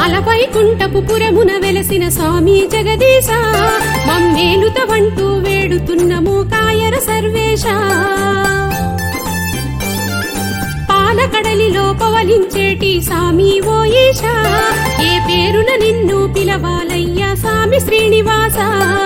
అలవైకుంఠపు పురమున వెలసిన స్వామి జగదీశ మమ్మేలుత వంటూ వేడుతున్నము కాయర సర్వేశ పాలకడలిలో పవలించేటి సామి ఓ ఈశా ఏ పేరున నిన్ను పిలవాలయ్యా సామి శ్రీనివాస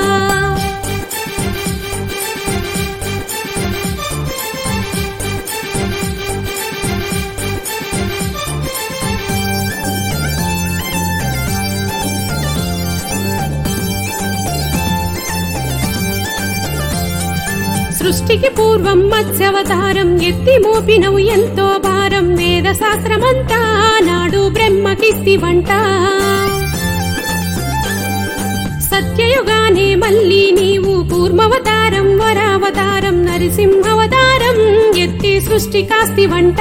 సృష్టికి పూర్వం మత్స్యవతారం ఎత్తి మోపినవు ఎంతో భారం వేద శాస్త్రమంతా నాడు బ్రహ్మకిస్తి వంట సత్యయుగానే మళ్ళీ నీవు కూర్మవతారం వరావతారం నరసింహవతారం ఎత్తి సృష్టి కాస్తి వంట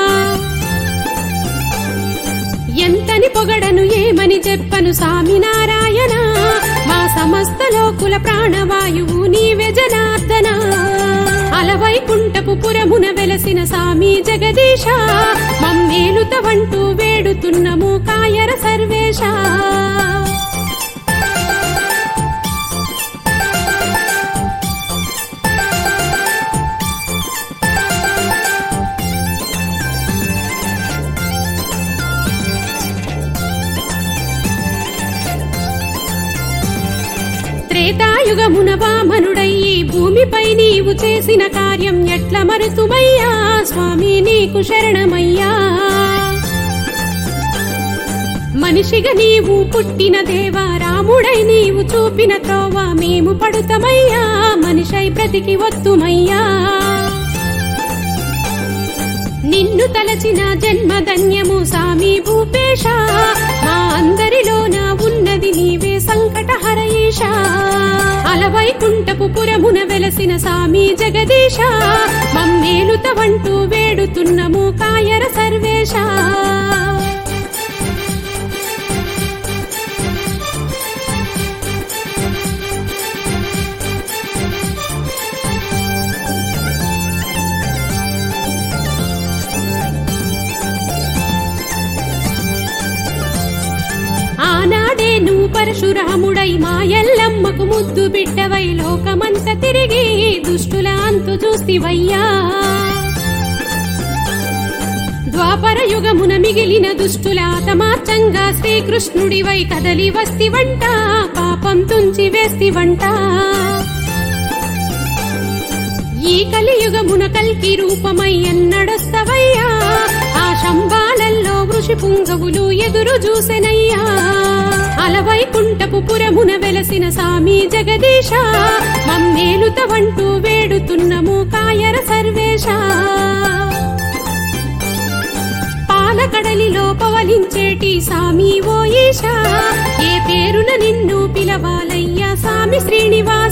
ఎంతని పొగడను ఏమని చెప్పను సామి నారాయణ మా సమస్త లోకుల ప్రాణవాయువు నీవే జనార్దన అలవైకుంఠపు పురమున వెలసిన సామి జగదీశ మమ్మేలుత వంటూ వేడుతున్నము కాయర సర్వేశ త్రేతాయుగమున వామనుడయ్యి భూమిపై నీవు చేసిన కార్యం ఎట్ల మరుతుమయ్యా స్వామి నీకు శరణమయ్యా మనిషిగా నీవు పుట్టిన దేవా రాముడై నీవు చూపిన త్రోవ మేము పడుతమయ్యా మనిషై బ్రతికి వత్తుమయ్యా నిన్ను తలచిన జన్మధన్యము సామి భూపేశ మా అందరిలోన ఉన్నది నీవే సంకటహర ఈశ అలవైకుంఠపు పురమున వెలసిన సామి జగదీశ మమ్మేలుత వంటూ వేడుతున్నము కాయర సర్వేశ ఆనాడే నువ్వు పరశురాముడై మా ఎల్లమ్మకు ముద్దు బిడ్డవై లోకమంత తిరిగి దుష్టుల అంతు చూస్తివయ్యా ద్వాపర యుగమున మిగిలిన దుష్టుల తమార్చంగా శ్రీకృష్ణుడివై కదలి వస్తివంట పాపం తుంచి వేస్తివంట ఈ కలియుగమున కల్కి రూపమై ఎన్నడొస్తవయ్యా ఆ శంబాలల్లో వృషి పుంగవులు ఎదురు చూసెనయ్యా అలవైకుంఠపు పురమున వెలసిన సామి జగదీశ మమ్మేలుత వంటూ వేడుతున్నము కాయర సర్వేశ పాలకడలిలో పవలించేటి సామి ఓ ఈశా ఏ పేరున నిన్ను పిలవాలయ్యా సామి శ్రీనివాస